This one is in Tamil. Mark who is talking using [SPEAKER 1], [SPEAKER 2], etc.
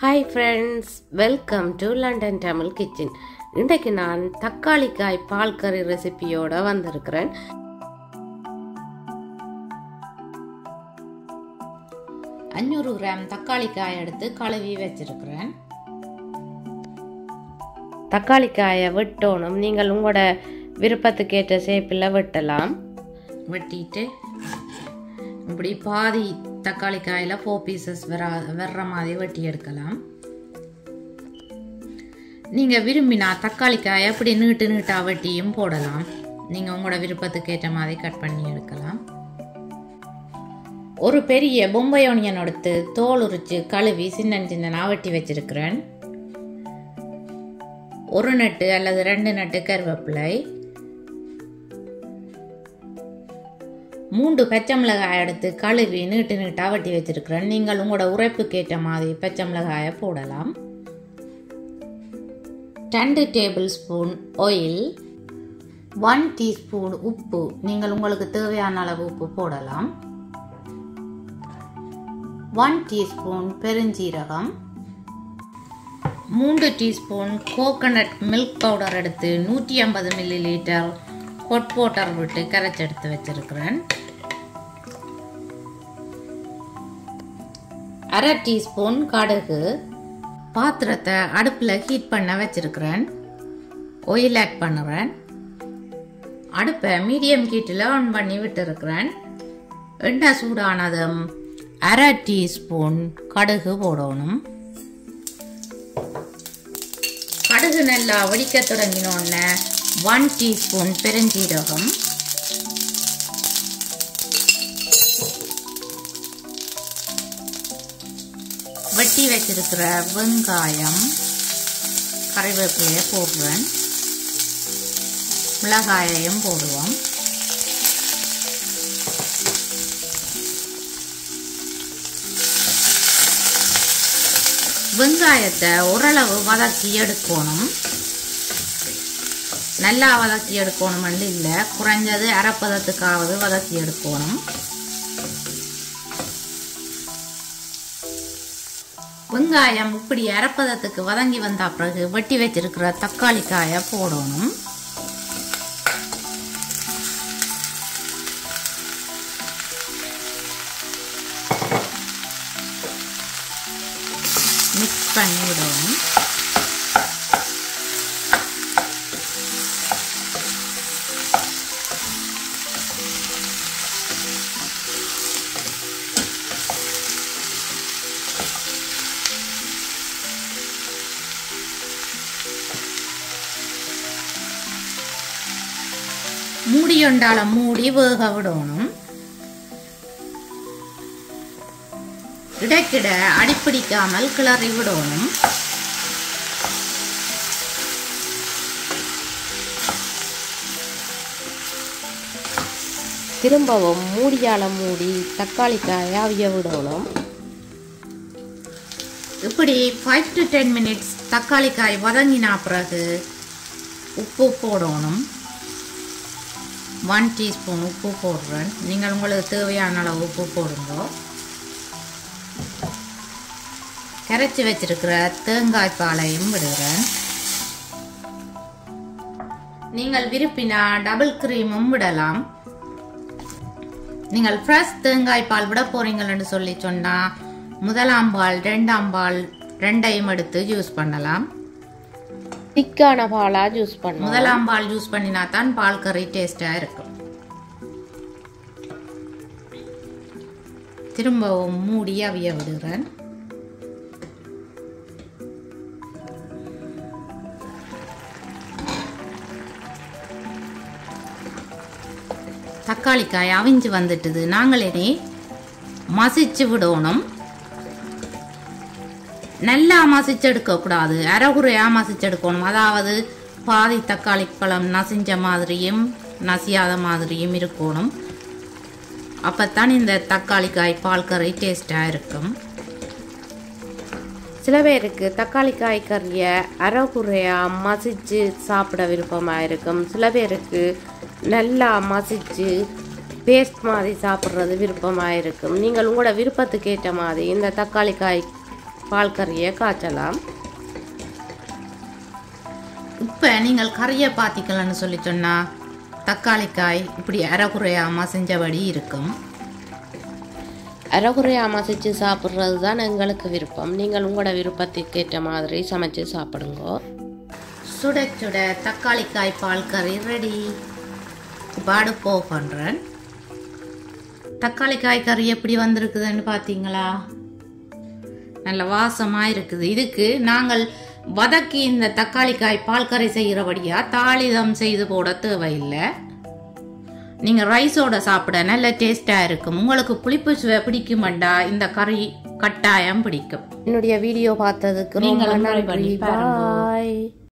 [SPEAKER 1] Hi friends welcome to London Tamil kitchen இன்றைக்கு நான் தக்காளிக்காய் பால் கறி ரெசிபியோட வந்திருக்கிறேன்
[SPEAKER 2] அஞ்சூறு கிராம் தக்காளிக்காய் எடுத்து கழுவி வச்சிருக்கிறேன்
[SPEAKER 1] தக்காளிக்காயை வெட்டணும் நீங்கள் உங்களோட விருப்பத்துக்கேற்ற ஷேப்பில் வெட்டலாம்
[SPEAKER 2] வெட்டிட்டு இப்படி பாதி தக்காளிக்காயில் ஃபோர் பீசஸ் வர வர்ற மாதிரி வெட்டி எடுக்கலாம் நீங்கள் விரும்பினா தக்காளிக்காயை அப்படி நீட்டு நீட்டாக வெட்டியும் போடலாம் நீங்கள் உங்களோட விருப்பத்துக்கு ஏற்ற மாதிரி கட் பண்ணி எடுக்கலாம் ஒரு பெரிய பொம்பை ஒனியன் எடுத்து தோல் உரிச்சு கழுவி சின்ன சின்னனா வெட்டி வச்சிருக்கிறேன் ஒரு நட்டு அல்லது ரெண்டு நட்டு கருவேப்பிலை மூன்று பச்சை மிளகாய் எடுத்து கழுவி நீட்டு நீட்டாக வெட்டி வச்சிருக்கிறேன் நீங்கள் உங்களோட உரைப்புக்கு ஏற்ற மாதிரி பச்சை மிளகாயை போடலாம் ரெண்டு tablespoon oil one teaspoon உப்பு நீங்கள் உங்களுக்கு தேவையான அளவு உப்பு போடலாம் ஒன் டீஸ்பூன் பெருஞ்சீரகம் மூன்று டீஸ்பூன் கோகனட் மில்க் பவுடர் எடுத்து நூற்றி ஐம்பது மில்லி லிட்டர் ஹொட் வாட்டர் விட்டு கரைச்செடுத்து வச்சிருக்கிறேன் அரை டீஸ்பூன் கடுகு பாத்திரத்தை அடுப்பில் ஹீட் பண்ண வச்சிருக்கிறேன் ஆயில் ஆட் பண்ணுறேன் அடுப்பை மீடியம் ஹீட்டில் ஆன் பண்ணி விட்டுருக்கிறேன் எண்ணெய் சூடானதும் அரை டீஸ்பூன் கடுகு போடணும் கடுகு நல்லா வெடிக்க தொடங்கினோடனே ஒன் டீஸ்பூன் பெருஞ்சீரகம் வெட்டி வச்சிருக்கிற வெங்காயம் கறிவேப்பிலையை போடுவேன் மிளகாயையும் போடுவோம் வெங்காயத்தை ஓரளவு வதக்கி எடுக்கணும் நல்லா வதக்கி எடுக்கணும்னு இல்லை குறைஞ்சது அரைப்பதத்துக்காவது வதக்கி எடுக்கணும் வெங்காயம் இப்படி அரைப்பதத்துக்கு வதங்கி வந்த பிறகு வெட்டி வச்சிருக்கிற தக்காளி காயை போடணும் மிக்ஸ் பண்ணி விடணும் மூடியொண்டால மூடி வேக விடணும் இடைக்கிட அடிப்பிடிக்காமல் கிளறி விடணும்
[SPEAKER 1] திரும்பவும் மூடியால் மூடி தக்காளிக்காயை அவிய விடணும்
[SPEAKER 2] இப்படி ஃபைவ் டு டென் மினிட்ஸ் தக்காளிக்காய் வதங்கினா பிறகு உப்பு போடணும் ஒன் டீஸ்பூன் உப்பு போடுறேன் நீங்கள் உங்களுக்கு தேவையான அளவு உப்பு போடுங்க கரைச்சி வச்சிருக்கிற தேங்காய் பாலையும் விடுகிறேன் நீங்கள் விருப்பினா டபுள் கிரீமும் விடலாம் நீங்கள் ஃப்ரெஷ் தேங்காய் பால் விட போறீங்கன்னு சொல்லி சொன்னா முதலாம் பால் ரெண்டாம் பால் ரெண்டையும் எடுத்து யூஸ் பண்ணலாம்
[SPEAKER 1] திக்கான பாலாக ஜூஸ் பண்ணணும்
[SPEAKER 2] முதலாம் பால் யூஸ் பண்ணினா தான் பால் கறி டேஸ்டா இருக்கும் திரும்பவும் மூடி அவிய விடுகிறேன் தக்காளிக்காய் அவிஞ்சு வந்துட்டுது நாங்கள் இனி மசிச்சு விடணும் நல்லா மசிச்செடுக்கக்கூடாது அரைகுறையாக மசிச்செடுக்கணும் அதாவது பாதி தக்காளி பழம் நசிஞ்ச மாதிரியும் நசியாத மாதிரியும் இருக்கணும் அப்போத்தான் இந்த தக்காளிக்காய் பால் கறி டேஸ்டாக இருக்கும்
[SPEAKER 1] சில பேருக்கு தக்காளிக்காய் கறியை அரைகுறையாக மசிச்சு சாப்பிட விருப்பமாக இருக்கும் சில பேருக்கு நல்லா மசிச்சு பேஸ்ட் மாதிரி சாப்பிட்றது விருப்பமாக இருக்கும் நீங்கள் உங்களோட விருப்பத்துக்கு ஏற்ற மாதிரி இந்த தக்காளி காய் பால் கறியை காய்ச்சலாம்
[SPEAKER 2] இப்போ நீங்கள் கறியை பார்த்தீங்கன்னு சொல்லி சொன்னால் தக்காளிக்காய் இப்படி அரைக்குறையாமல் செஞ்சபடி இருக்கும்
[SPEAKER 1] அரைகுறையாக மசிச்சு சாப்பிட்றது தான் எங்களுக்கு விருப்பம் நீங்கள் உங்களோட விருப்பத்துக்கு ஏற்ற மாதிரி சமைச்சு சாப்பிடுங்க
[SPEAKER 2] சுட சுட தக்காளிக்காய் பால் கறி ரெடி இப்போ அடுப்பு ஆஃப் பண்ணுறேன் தக்காளிக்காய் கறி எப்படி வந்திருக்குதுன்னு பார்த்தீங்களா நல்ல வாசமாக இருக்குது இதுக்கு நாங்கள் வதக்கி இந்த தக்காளிக்காய் பால் கறி செய்கிறபடியா தாளிதம் செய்து போட தேவையில்லை நீங்கள் ரைஸோட சாப்பிட நல்ல டேஸ்ட்டாக இருக்கும் உங்களுக்கு புளிப்பு சுவை பிடிக்குமெண்டா இந்த கறி கட்டாயம் பிடிக்கும்
[SPEAKER 1] என்னுடைய வீடியோ பார்த்ததுக்கு ரொம்ப
[SPEAKER 2] நீங்களும் try
[SPEAKER 1] நன்றி
[SPEAKER 2] பண்ணி பாருங்க.
[SPEAKER 1] பாய்